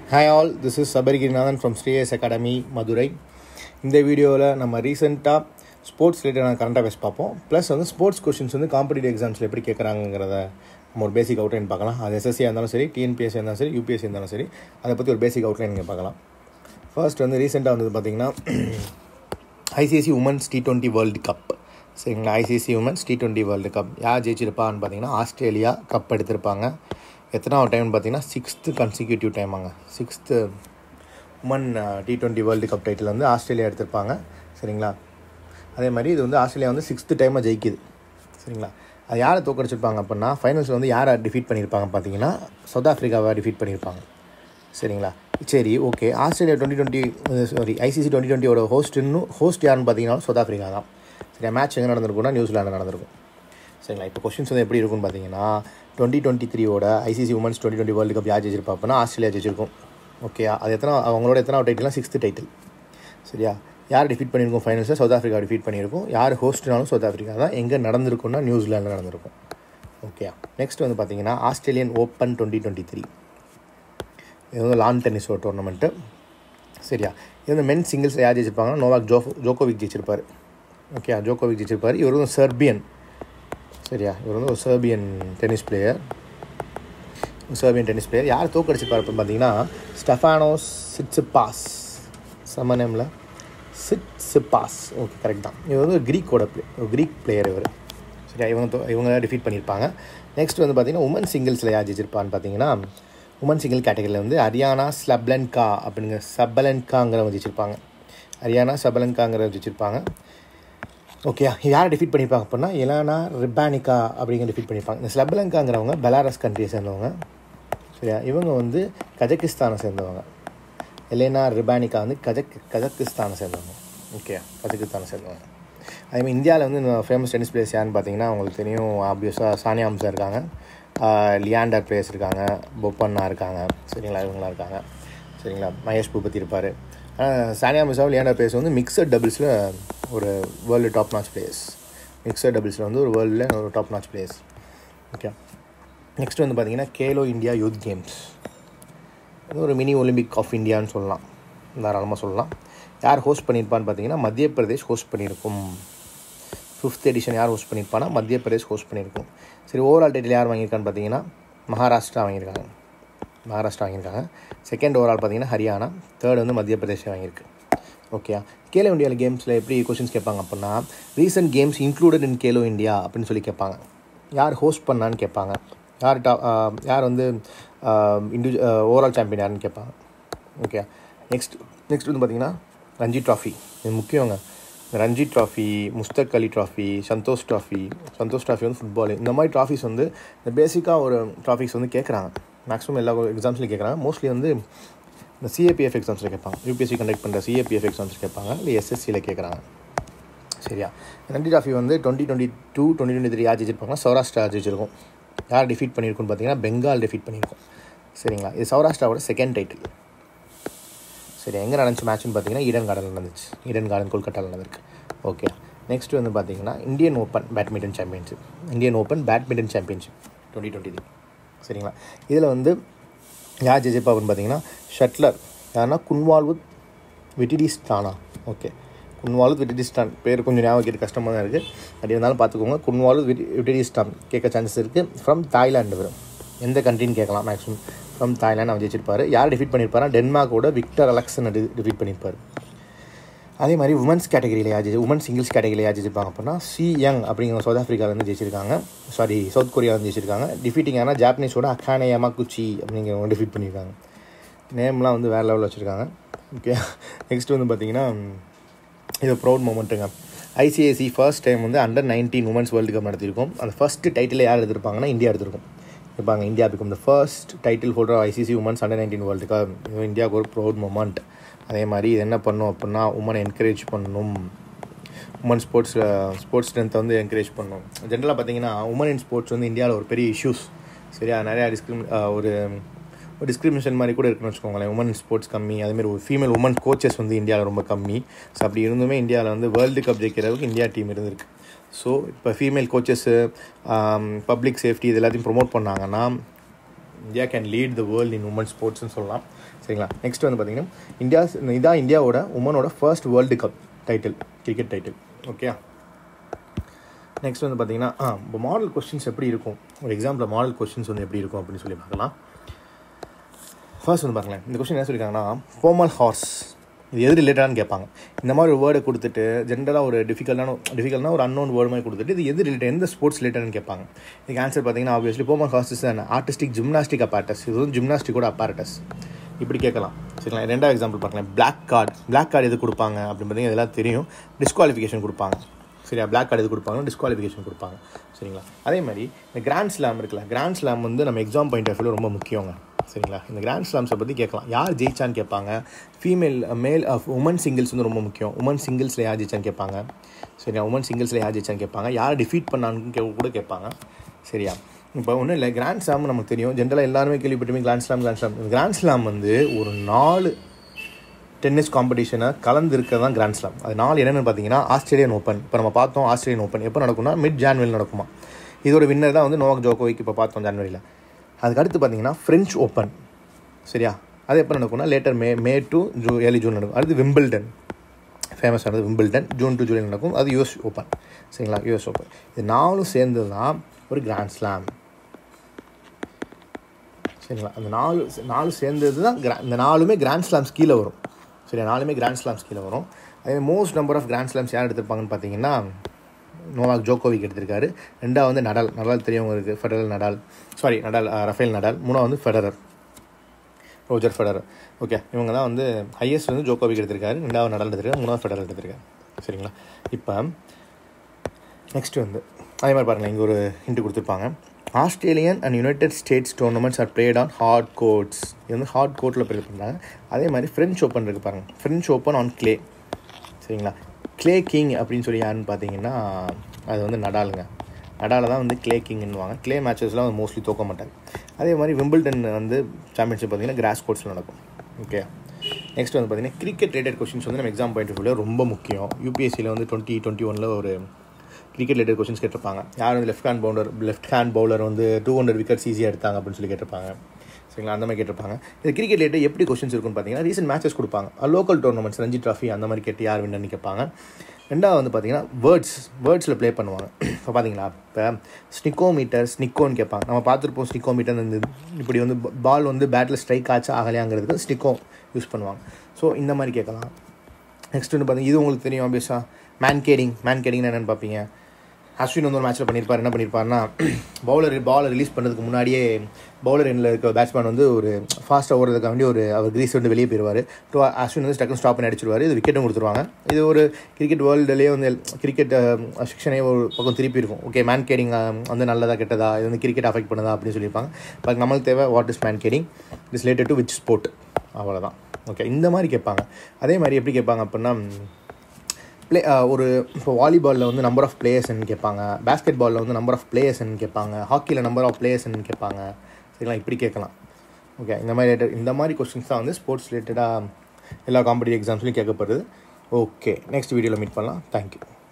hi all this is Sabarigirinathan from ஸ்ரீஎஸ் academy Madurai இந்த வீடியோவில் நம்ம ரீசெண்டாக ஸ்போர்ட்ஸ் ரிலேட்டடான கரண்ட் அஃபேர்ஸ் பார்ப்போம் ப்ளஸ் வந்து ஸ்போர்ட்ஸ் கொஷின்ஸ் வந்து காம்படிட்டிவ் எக்ஸாம்ஸில் எப்படி கேட்குறாங்கிறத நம்ம ஒரு பேசிக் அவுட்லைன் பார்க்கலாம் அது எஸ்எஸ்சியாக இருந்தாலும் சரி டிஎன்பிஎஸ்சி இருந்தாலும் சரி யூபிஎஸ்சி இருந்தாலும் சரி அதை பற்றி ஒரு பேசிக் அவுட்லைன் நீங்கள் பார்க்கலாம் ஃபர்ஸ்ட் வந்து ரீசெண்டாக வந்தது பார்த்தீங்கன்னா ICC women's T twenty world cup சரிங்களா ICC women's T twenty world cup யார் ஜெயிச்சிருப்பான்னு பார்த்தீங்கன்னா ஆஸ்திரேலியா கப் எடுத்திருப்பாங்க எத்தனாவது டைம்னு பார்த்தீங்கன்னா சிக்ஸ்த்து கன்சிக்யூட்டிவ் டைமாங்க sixth women T twenty world cup title வந்து ஆஸ்திரேலியா எடுத்திருப்பாங்க சரிங்களா அதே மாதிரி இது வந்து ஆஸ்திரேலியா வந்து சிக்ஸ்த்து டைமாக ஜெயிக்குது சரிங்களா அது யாரை தோக்கடிச்சிருப்பாங்க அப்படின்னா ஃபைனல்ஸில் வந்து யாரை டிஃபீட் பண்ணியிருப்பாங்க பார்த்தீங்கன்னா சவுத் ஆஃப்ரிக்காவை டிஃபீட் பண்ணியிருப்பாங்க சரிங்களா சரி okay Australia twenty twenty sorry ICC twenty டுவெண்ட்டியோட ஹோஸ்ட் இன்னும் ஹோஸ்ட் யாருன்னு பார்த்தீங்கன்னா சவுத் ஆஃப்ரிக்கா தான் சரியா மேட்ச் எங்கே நடந்திருக்கும்னா நியூசிலாந்து நடந்திருக்கும் சரிங்களா இப்போ கொஸ்டின்ஸ் வந்து எப்படி இருக்கும்னு பார்த்தீங்கன்னா டுவெண்ட்டி டுவெண்ட்டி த்ரீயோட ICC women's twenty twenty world cup யார் ஜெயிச்சிருப்பா அப்படின்னா ஆஸ்திரேலியா ஜெயிச்சிருக்கும் ஓகே அது எத்தனை அவங்களோட எத்தனை டைட்டிலாம் சிக்ஸ்த்து டைட்டில் சரியா யார் டிஃபீட் பண்ணியிருக்கும் ஃபைனல்ஸில் சவுத் ஆஃப்ரிக்கா டிஃபீட் பண்ணியிருக்கும் யார் ஹோஸ்ட்னாலும் சவுத் ஆஃப்ரிக்கா தான் எங்கே நடந்திருக்கும்னா நியூசிலாண்டில் நடந்திருக்கும் ஓகே நெக்ஸ்ட் வந்து பார்த்தீங்கன்னா Australian open twenty twenty three இது வந்து லான் டென்னிஸோட டோர்னமெண்ட்டு சரியா இது வந்து மென் சிங்கிள்ஸ் யார் ஜெயிச்சிருப்பாங்கன்னா நோவாக் ஜோ ஜோகோவிக் ஜெயிச்சிருப்பார் ஓகே ஜோகோவிக் ஜெயிச்சிருப்பார் இவர் வந்து சர்பியன் சரியா இவர் வந்து ஒரு Serbian tennis player Serbian tennis player யார் தோக்கடிச்சிருப்பார் அப்படின்னு பார்த்தீங்கன்னா ஸ்டெஃபானோஸ் சிட்ஸிப்பாஸ் செம்ம நேமில் சிட்ஸிப்பாஸ் ஓகே கரெக்ட் தான் இவர் வந்து ஒரு க்ரீக்கோட பிளே ஒரு க்ரீக் பிளேயர் இவர் சரியா இவங்க தோ- இவங்க டிஃபீட் பண்ணியிருப்பாங்க நெக்ஸ்ட் வந்து பார்த்தீங்கன்னா உமன் சிங்கிள்ஸில் யார் ஜெயிச்சிருப்பான்னு பார்த்தீங்கன்னா உமன் சிங்கிள் கேட்டகரியில் வந்து ஹரியானா ஸ்லப்லன்கா அப்படிங்கிற சபலன்காங்கிறவங்க ஜெயிச்சிருப்பாங்க ஹரியானா சபலன்காங்கிறவங்க ஜெயிச்சிருப்பாங்க ஓகே யாரை டிஃபீட் பண்ணியிருப்பாங்க அப்படின்னா எலானா ரிபானிகா அப்படிங்கிற டிஃபீட் பண்ணியிருப்பாங்க இந்த ஸ்லப்லங்காங்கிறவங்க பெலாரஸ் கண்ட்ரியை சேர்ந்தவங்க சரியா இவங்க வந்து கஜகிஸ்தானை சேர்ந்தவங்க எலேனா ரிபானிகா வந்து கஜக் கஜகிஸ்தானை சேர்ந்தவங்க ஓகே கஜகிஸ்தானை சேர்ந்தவங்க அதேமாதிரி இந்தியாவில் வந்து ஃபேமஸ் டென்னிஸ் பிளேயர்ஸ் யாருன்னு பார்த்தீங்கன்னா அவங்களுக்கு தெரியும் ஆப்வியஸாக சானியா அம்சா இருக்காங்க ஆஹ் லியாண்டர் பிளேயர்ஸ் இருக்காங்க பொப்பண்ணா இருக்காங்க சரிங்களா இவங்களாம் இருக்காங்க சரிங்களா மகேஷ் பூபதி இருப்பார் ஆனால் சானியா மிசாவும் லியாண்டர் பிளேயர்ஸ் வந்து மிக்சட் டபுள்ஸில் ஒரு world top notch players mixed டபுள்ஸில் வந்து ஒரு வேர்ல்டில் ஒரு top notch players okay next வந்து பார்த்தீங்கன்னா கேலோ இந்தியா யூத் கேம்ஸ் இது ஒரு மினி ஒலிம்பிக் ஆஃப் இந்தியான்னு சொல்லலாம் தாராளமாக சொல்லலாம் யார் ஹோஸ்ட் பண்ணியிருப்பான்னு பார்த்தீங்கன்னா மத்திய பிரதேஷ் ஹோஸ்ட் பண்ணியிருக்கும் ஃபிஃப்த் எடிஷன் யார் ஹோஸ்ட் பண்ணியிருப்பானா மத்திய பிரதேஷ் ஹோஸ்ட் பண்ணியிருக்கும் சரி ஓவரால் டைட்டில் யார் வாங்கியிருக்கான்னு பார்த்தீங்கன்னா மகாராஷ்டிரா வாங்கியிருக்காங்க மகாராஷ்டிரா வாங்கியிருக்காங்க செகண்ட் ஓவரால் பார்த்தீங்கன்னா ஹரியானா தேர்ட் வந்து மத்திய பிரதேஷ் வாங்கியிருக்கு ஓகே கேலோ இந்தியா கேம்ஸில் எப்படி கொஷின்ஸ் கேட்பாங்க அப்படின்னா recent games included in Khelo India அப்படின்னு சொல்லி கேட்பாங்க யார் ஹோஸ்ட் பண்ணான்னு கேட்பாங்க யார் டா ஆஹ் யார் வந்து இண்டிவிஜு ஓவரால் சாம்பியன் யாருன்னு கேட்பாங்க ஓகே நெக்ஸ்ட் நெக்ஸ்ட் வந்து பார்த்தீங்கன்னா ரஞ்சி ட்ராஃபி இது முக்கியங்க இந்த Ranji trophy Mushtaq Ali trophy Santosh trophy Santosh trophy வந்து ஃபுட்பால் இந்த மாதிரி ட்ராஃபிஸ் வந்து இந்த பேசிக்காக ஒரு ட்ராஃபிஸ் வந்து கேட்குறாங்க மேக்ஸிமம் எல்லா எக்ஸாம்ஸ்லையும் கேட்குறாங்க மோஸ்ட்லி வந்து இந்த சிஏபிஎஃப் எக்ஸாம்ஸில் கேட்பாங்க யூபிஎஸ்சி கண்டக்ட் பண்ணுற சிஏபிஎஃப் எக்ஸாம்ஸ் கேட்பாங்க இல்லை எஸ்எஸ்சியில் கேட்குறாங்க சரியா ரஞ்சி ட்ராஃபி வந்து twenty twenty two twenty twenty three யார் ஜெயிச்சிருப்பாங்கன்னா சௌராஷ்டிரா ஜெயிச்சிருக்கும் யார் டிஃபீட் பண்ணியிருக்குன்னு பார்த்தீங்கன்னா பெங்கால் டிஃபீட் பண்ணியிருக்கும் சரிங்களா இது சௌராஷ்டிராவோட செகண்ட் டைட்டில் சரி எங்கே நடந்துச்சு மேட்ச்னு பார்த்தீங்கன்னா ஈடன் கார்டன் நடந்துச்சு ஈடன் கார்டன் கொல்கட்டாவில் நடந்திருக்கு ஓகே நெக்ஸ்ட் வந்து பார்த்தீங்கன்னா Indian open badminton championship Indian open badminton championship twenty twenty three சரிங்களா இதில் வந்து யார் ஜெயிச்சிருப்பா அப்படின்னு பார்த்தீங்கன்னா ஷட்லர் யாருன்னா குன்வால்வுத் விட்டிடிஸ்டானா ஓகே குன்வாலுத் விட்டிடிஸ்டான் பேர் கொஞ்சம் ஞாபகம் கேட்டு கஷ்டமாக தான் இருக்குது அப்படி இருந்தாலும் பார்த்துக்கோங்க குன்வாலுத் விட்டி விட்டிடிஸ்டான் கேட்க சான்சஸ் இருக்குது ஃப்ரம் தாய்லாண்டு வரும் எந்த கண்ட்ரின்னு கேட்கலாம் மேக்ஸிமம் ஃப்ரம் தாய்லாந்து அவர் ஜெயிச்சிருப்பார் யார் டிஃபீட் பண்ணியிருப்பாரா டென்மார்க்கோட விக்டர் அலெக்சன் டிஃபீட் பண்ணியிருப்பார் அதே மாதிரி உமன்ஸ் கேட்டகரியில் யார் ஜெயிச்சு உமன் சிங்கிள்ஸ் கேட்டகரியில் யார் ஜெயிச்சிருப்பாங்க அப்படின்னா சி யங் அப்படிங்கிற சவுத் ஆஃப்ரிக்காவிலேருந்து ஜெயிச்சிருக்காங்க சாரி சவுத் கொரியாவிலேருந்து ஜெயிச்சிருக்காங்க டிஃபீட்டிங் ஆனால் ஜாப்பனீஸோட அக்கானே யமாகுச்சி அப்படிங்கிறவங்க டிஃபீட் பண்ணியிருக்காங்க நேம்லாம் வந்து வேறு லெவலில் வச்சுருக்காங்க ஓகே நெக்ஸ்ட் வந்து பார்த்தீங்கன்னா இது ப்ரௌட் மூமெண்ட்டுங்க ஐசிஐசி ஃபர்ஸ்ட் டைம் வந்து under nineteen women's world cup நடத்திருக்கோம் அந்த ஃபர்ஸ்ட் டைட்டில் யார் எடுத்திருப்பாங்கன்னா இந்தியா எடுத்திருக்கும் இருப்பாங்க India become the first title holder ICC women's under nineteen world cup இது இந்தியாவுக்கு ஒரு ப்ரௌட் மூமெண்ட் அதே மாதிரி இது என்ன பண்ணும் அப்படின்னா உமனை என்கரேஜ் பண்ணணும் உமன் ஸ்போர்ட்ஸ் ஸ்போர்ட்ஸ் ஸ்ட்ரென்த்தை வந்து என்கரேஜ் பண்ணணும் ஜென்ரலாக பார்த்தீங்கன்னா உமன் இன் ஸ்போர்ட்ஸ் வந்து இந்தியாவில் ஒரு பெரிய இஷ்யூஸ் சரியா நிறையா டிஸ்கிரிமி ஒரு ஒரு டிஸ்கிரிமினேஷன் மாதிரி கூட இருக்குன்னு வச்சுக்கோங்களேன் உமன் ஸ்போர்ட்ஸ் கம்மி அதேமாதிரி ஒரு ஃபீமேல் உமன் கோச்சஸ் வந்து இந்தியாவில் ரொம்ப கம்மி ஸோ அப்படி இருந்துமே இந்தியாவில் வந்து வேர்ல்டு கப் ஜெயிக்கிற அளவுக்கு இந்தியா டீம் இருந்திருக்கு ஸோ இப்போ ஃபீமேல் கோச்சஸ்ஸு பப்ளிக் சேஃப்டி இது எல்லாத்தையும் ப்ரொமோட் பண்ணாங்கன்னா India can lead the world in women ஸ்போர்ட்ஸ்னு சொல்லலாம் சரிங்களா நெக்ஸ்ட் வந்து பார்த்தீங்கன்னா இந்தியா இதான் இந்தியாவோட உமனோட first world cup title cricket title okay next வந்து பார்த்தீங்கன்னா ஆ இப்போ மாடல் கொஸ்டின்ஸ் எப்படி இருக்கும் ஒரு எக்ஸாம்பிள் மாடல் கொஸ்டின்ஸ் வந்து எப்படி இருக்கும் அப்படின்னு சொல்லி பார்க்கலாம் ஃபர்ஸ்ட் வந்து பாருங்களேன் இந்த கொஸ்டின் என்ன சொல்லியிருக்காங்கன்னா போமல் ஹார்ஸ் இது எது ரிலேட்டடானு கேட்பாங்க இந்த மாதிரி ஒரு வேர்டை கொடுத்துட்டு ஜென்ரலாக ஒரு டிஃபிகல்ட்டான டிஃபிகல்ட்னா ஒரு அன்னோன் வேர்டு மாதிரி கொடுத்துட்டு இது எது ரிலேட்டட் எந்த ஸ்போர்ட்ஸ் ரிலேட்டட்னு கேட்பாங்க இதுக்கு ஆன்சர் பார்த்தீங்கன்னா obviously pommel horse is an artistic gymnastic apparatus இது வந்து ஜிம்னாஸ்டிக்கோட அப்பாரட்டஸ் இப்படி கேட்கலாம் சரிங்களா ரெண்டாவது எக்ஸாம்பிள் பார்க்கலாம் பிளாக் கார்டு பிளாக் கார்டு எது கொடுப்பாங்க அப்படின்னு பார்த்தீங்கன்னா இதெல்லாம் தெரியும் டிஸ்குவாலிஃபிகேஷன் கொடுப்பாங்க சரியா பிளாக் கார்டு எது கொடுப்பாங்க டிஸ்குவாலிஃபிகேஷன் கொடுப்பாங்க சரிங்களா அதே மாதிரி இந்த கிராண்ட் ஸ்லாம் இருக்குல்ல கிராண்ட் ஸ்லாம் வந்து நம்ம எக்ஸாம் பாயிண்ட் ஆஃப் வியூ ரொம்ப முக்கியங்க சரிங்களா இந்த கிராண்ட் ஸ்லாம்ஸை பற்றி கேட்கலாம் யார் ஜெயிச்சான்னு கேட்பாங்க ஃபீமேல் மேல் உமன் சிங்கிள்ஸ் வந்து ரொம்ப முக்கியம் உமன் சிங்கிள்ஸில் யார் ஜெயிச்சான்னு கேட்பாங்க சரியா உமன் சிங்கிள்ஸில் யார் ஜெயிச்சான்னு கேட்பாங்க யார் டிஃபீட் பண்ணான்னு கே கூட கேட்பாங்க சரியா இப்போ ஒன்றும் இல்லை கிராண்ட் ஸ்லாம் நமக்கு தெரியும் ஜென்ரலாக எல்லாருமே கேள்விப்பட்டுமே grand slam grand slam grand slam வந்து ஒரு நாலு டென்னிஸ் காம்படிஷனை கலந்து இருக்கிறது தான் கிராண்ட் ஸ்லாம் அது நாலு என்னென்னு பார்த்தீங்கன்னா ஆஸ்திரேலியன் ஓப்பன் இப்போ நம்ம பார்த்தோம் ஆஸ்திரேலியன் ஓப்பன் எப்போ நடக்கும்னா மிட் ஜான்வரி நடக்குமா இதோட வின்னர் தான் வந்து நோவாக் ஜோகோவிக் இப்போ பார்த்தோம் ஜான்வரியில் அதுக்கு அடுத்து பார்த்தீங்கன்னா ஃப்ரெஞ்ச் ஓப்பன் சரியா அது எப்போ நடக்கும்னா லேட்டர் மே மே டு ஜூ ஏர்லி ஜூன் நடக்கும் அடுத்து விம்பிள்டன் ஃபேமஸானது விம்பிள்டன் ஜூன் டு ஜூலை நடக்கும் அது யூஎஸ் ஓப்பன் சரிங்களா யூஎஸ் ஓப்பன் இது நாலும் சேர்ந்தது தான் ஒரு கிராண்ட் ஸ்லாம் சரிங்களா அந்த நாலு நாலு சேர்ந்தது தான் கிரா இந்த நாலுமே கிராண்ட் ஸ்லாம்ஸ் கீழே வரும் சரியா நாலுமே கிராண்ட் ஸ்லாம்ஸ் கீழே வரும் அதே most number of grand slams யார் எடுத்திருப்பாங்கன்னு பார்த்தீங்கன்னா நோவாக் ஜோகோவிக் எடுத்திருக்காரு ரெண்டாவது வந்து நடால் நடால் தெரியவங்களுக்கு federal Nadal sorry Nadal Rafael Nadal மூணாவது வந்து ஃபெடரர் ரோஜர் ஃபெடரர் ஓகே இவங்க தான் வந்து ஹையஸ்ட் வந்து ஜோகோவிக் எடுத்திருக்காரு ரெண்டாவது நடால் எடுத்திருக்காரு மூணாவது ஃபெடரல் எடுத்திருக்காரு சரிங்களா இப்போ நெக்ஸ்ட் வந்து அதே மாதிரி பாருங்கள் இங்கே ஒரு ஹிண்ட் கொடுத்துருப்பாங்க Australian and United States tournaments are played on hard courts இது வந்து ஹார்ட் கோர்ட்டில் ப்ளே பண்ணுறாங்க அதே மாதிரி ஃப்ரெஞ்ச் ஓப்பன் இருக்குது பாருங்கள் ஃப்ரெஞ்ச் ஓப்பன் ஆன் கிளே சரிங்களா கிளே கிங் அப்படின்னு சொல்லி யாருன்னு பார்த்தீங்கன்னா அது வந்து நடாலுங்க நடால தான் வந்து கிளே கிங்னுவாங்க கிளே மேட்சஸ்லாம் வந்து மோஸ்ட்லி தோக்க மாட்டாங்க அதே மாதிரி விம்பிள்டன் வந்து சாம்பியன்ஷிப் பார்த்தீங்கன்னா கிராஸ் கோர்ட்ஸில் நடக்கும் ஓகே நெக்ஸ்ட் வந்து பார்த்தீங்கன்னா கிரிக்கெட் ரிலேட்டட் கொஸ்டின்ஸ் வந்து நம்ம எக்ஸாம் பாயிண்ட் ஆஃப் வியூவில் ரொம்ப முக்கியம் யூபிஎஸ்சியில் வந்து டுவெண்ட்டி டுவெண்ட்டி ஒனில் ஒரு கிரிக்கெட் ரிலேட்டட் கொஸ்டின்ஸ் கேட்டிருப்பாங்க யார் வந்து left hand bowler left hand bowler வந்து டூ ஹண்ட்ரட் விக்கெட்ஸ் ஈஸியாக எடுத்தாங்க அப்படின்னு சொல்லி கேட்டிருப்பாங்க சரிங்களா அந்த மாதிரி கேட்டிருப்பாங்க இது கிரிக்கெட் ரிலேட்டட் எப்படி கொஸ்டின்ஸ் இருக்குன்னு பார்த்தீங்கன்னா ரீசெண்ட் மேட்சஸ் கொடுப்பாங்க லோக்கல் டோர்னமெண்ட்ஸ் ரஞ்சி ட்ராஃபி அந்த மாதிரி கேட்டு யார் வின்னு கேட்பாங்க ரெண்டாவது வந்து பார்த்தீங்கன்னா வேர்ட்ஸ் வேர்ட்ஸில் ப்ளே பண்ணுவாங்க இப்போ பார்த்தீங்களா இப்போ ஸ்னிக்கோ மீட்டர் ஸ்னிக்கோன்னு கேட்பாங்க நம்ம பார்த்துருப்போம் ஸ்னிக்கோ மீட்டர் இந்த இப்படி வந்து பால் வந்து பேட்டில் ஸ்ட்ரைக் ஆச்சா ஆகலையாங்கிறதுக்கு ஸ்னிக்கோ யூஸ் பண்ணுவாங்க ஸோ இந்த மாதிரி கேட்கலாம் நெக்ஸ்ட் வந்து பார்த்தீங்கன்னா இது உங்களுக்கு தெரியும் ஆப்வியஸாக மேன் கேடிங் மேன் கேடிங்னு என்னென்னு பார்ப்பீங்க அஸ்வின் வந்து ஒரு மேட்ச்சில் பண்ணியிருப்பார் என்ன பண்ணியிருப்பாருன்னா பவுலர் பாலை ரிலீஸ் பண்ணுறதுக்கு முன்னாடியே பவுலர் எண்ணில் இருக்க பேட்ஸ்மேன் வந்து ஒரு ஃபாஸ்ட்டாக ஓடுறதுக்கு வேண்டி ஒரு அவர் கிரீஸ் வந்து வெளியே போயிடுவார் டூ அஸ்வின் வந்து டக்குனு ஸ்டாப் பண்ணி அடிச்சிருவார் இது விக்கெட்டும் கொடுத்துருவாங்க இது ஒரு கிரிக்கெட் வேர்ல்டுலேயே வந்து கிரிக்கெட் செக்ஷனே ஒரு பக்கம் திருப்பி இருக்கும் ஓகே மேன் கேடிங் வந்து நல்லதா கெட்டதா இது வந்து கிரிக்கெட் அஃபெக்ட் பண்ணுதா அப்படின்னு சொல்லியிருப்பாங்க பட் நம்மளுக்கு தேவை what is Mankading is related to which sport அவ்வளோதான் ஓகே இந்த மாதிரி கேட்பாங்க அதே மாதிரி எப்படி கேட்பாங்க அப்படின்னா ப்ளே ஒரு இப்போ வாலிபாலில் வந்து நம்பர் ஆஃப் பிளேயர்ஸ்ன்னு கேட்பாங்க பேஸ்கெட் பாலில் வந்து நம்பர் ஆஃப் பிளேயர்ஸ்ன்னு கேட்பாங்க ஹாக்கியில் நம்பர் ஆஃப் பிளேயர்ஸ்ன்னு கேட்பாங்க சரிங்களா இப்படி கேட்கலாம் ஓகே இந்த மாதிரி ரிலேட்டட் இந்த மாதிரி கொஸ்டின்ஸ் தான் வந்து ஸ்போர்ட்ஸ் ரிலேட்டடாக எல்லா காம்படிட்டிவ் எக்ஸாம்ஸ்லையும் கேட்கப்படுது ஓகே நெக்ஸ்ட் வீடியோவில் மீட் பண்ணலாம் தேங்க்யூ